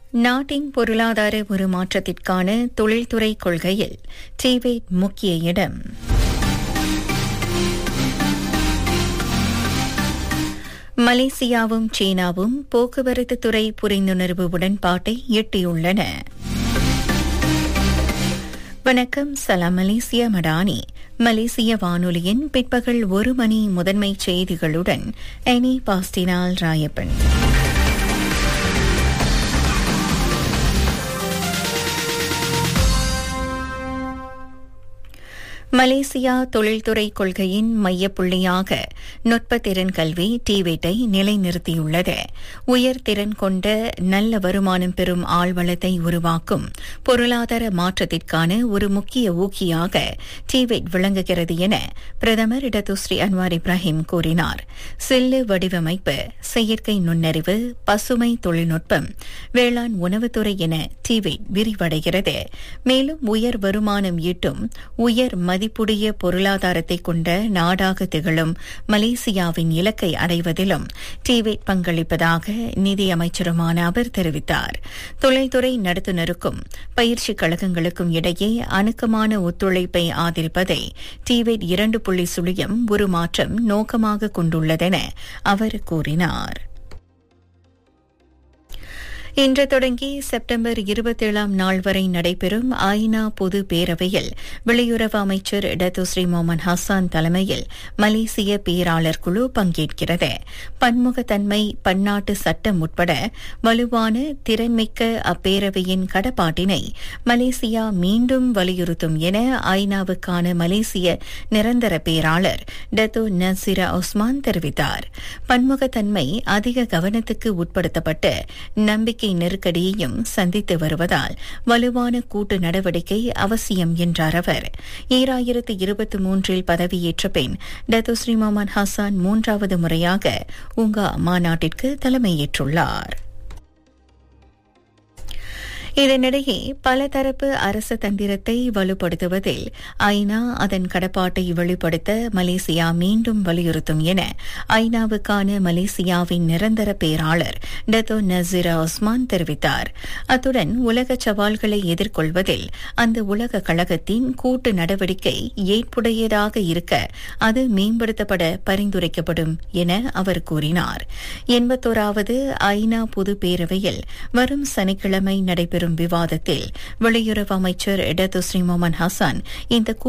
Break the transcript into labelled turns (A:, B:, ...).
A: நாட்டின் பொருளாதார உருமாற்றத்திற்கான தொழில்துறை கொள்கையில் டிவேட் முக்கிய இடம் மலேசியாவும் சீனாவும் போக்குவரத்து துறை புரிந்துணர்வு உடன்பாட்டை எட்டியுள்ளன வணக்கம் சலாம் மலேசியா மடானி மலேசிய வானொலியின் பிற்பகல் ஒரு மணி முதன்மை செய்திகளுடன் எனி பாஸ்டினால் ராயப்பன் மலேசியா தொழில்துறை கொள்கையின் மையப்புள்ளியாக நுட்பத்திறன் கல்வி டிவேட்டை நிலைநிறுத்தியுள்ளது உயர்திறன் கொண்ட நல்ல வருமானம் பெறும் ஆழ்வளத்தை உருவாக்கும் பொருளாதார மாற்றத்திற்கான ஒரு முக்கிய ஊக்கியாக டிவேட் விளங்குகிறது என பிரதமர் இடதுஸ்ரீ அன்வார் இப்ராஹிம் கூறினார் சில்லு வடிவமைப்பு செயற்கை நுண்ணறிவு பசுமை தொழில்நுட்பம் வேளாண் உணவுத்துறை என டிவேட் விரிவடைகிறது மேலும் உயர் வருமானம் ஈட்டும் உயர் மதிப்புடைய பொருளாதாரத்தை கொண்ட நாடாக திகழும் மலேசியாவின் இலக்கை அடைவதிலும் டிவேட் பங்களிப்பதாக நிதியமைச்சருமான அவர் தெரிவித்தார் தொழில்துறை நடத்துனருக்கும் பயிற்சி கழகங்களுக்கும் இடையே அணுக்கமான ஒத்துழைப்பை ஆதரிப்பதை டிவேட் இரண்டு புள்ளி சுழியம் ஒரு மாற்றம் நோக்கமாக கொண்டுள்ளதென அவர் கூறினார் இன்று தொடங்கி செப்டம்பர் இருபத்தேழாம் நாள் வரை நடைபெறும் ஐநா பொது பேரவையில் வெளியுறவு அமைச்சர் டத்துஸ்ரீ மொமன் ஹசான் தலைமையில் மலேசிய பேராளர் குழு பங்கேற்கிறது பன்முகத்தன்மை பன்னாட்டு சட்டம் உட்பட வலுவான திறன்மிக்க அப்பேரவையின் கடப்பாட்டினை மலேசியா மீண்டும் வலியுறுத்தும் என ஐநாவுக்கான மலேசிய நிரந்தர பேராளர் டத்தோ நசீரா ஒஸ்மான் தெரிவித்தார் பன்முகத்தன்மை அதிக கவனத்துக்கு உட்படுத்தப்பட்டு நம்பிக்கை நம்பிக்கை நெருக்கடியையும் சந்தித்து வருவதால் வலுவான கூட்டு நடவடிக்கை அவசியம் என்றார் அவர் ஈராயிரத்து இருபத்தி மூன்றில் பதவியேற்ற பின் டத்துஸ்ரீ மொமன் ஹசான் மூன்றாவது முறையாக உங்கா மாநாட்டிற்கு தலைமையேற்றுள்ளார் இதனிடையே பலதரப்பு அரச தந்திரத்தை வலுப்படுத்துவதில் ஐநா அதன் கடப்பாட்டை வெளிப்படுத்த மலேசியா மீண்டும் வலியுறுத்தும் என ஐநாவுக்கான மலேசியாவின் நிரந்தர பேராளர் டத்தோ நசீரா ஒஸ்மான் தெரிவித்தார் அத்துடன் உலக சவால்களை எதிர்கொள்வதில் அந்த உலக கழகத்தின் கூட்டு நடவடிக்கை ஏற்புடையதாக இருக்க அது மேம்படுத்தப்பட பரிந்துரைக்கப்படும் என அவர் கூறினார் எண்பத்தோராவது ஐநா பொது பேரவையில் வரும் சனிக்கிழமை நடைபெறும் நடைபெறும் விவாதத்தில் வெளியுறவு அமைச்சர் இடதுஸ்ரீ மொமன் ஹசான் இந்த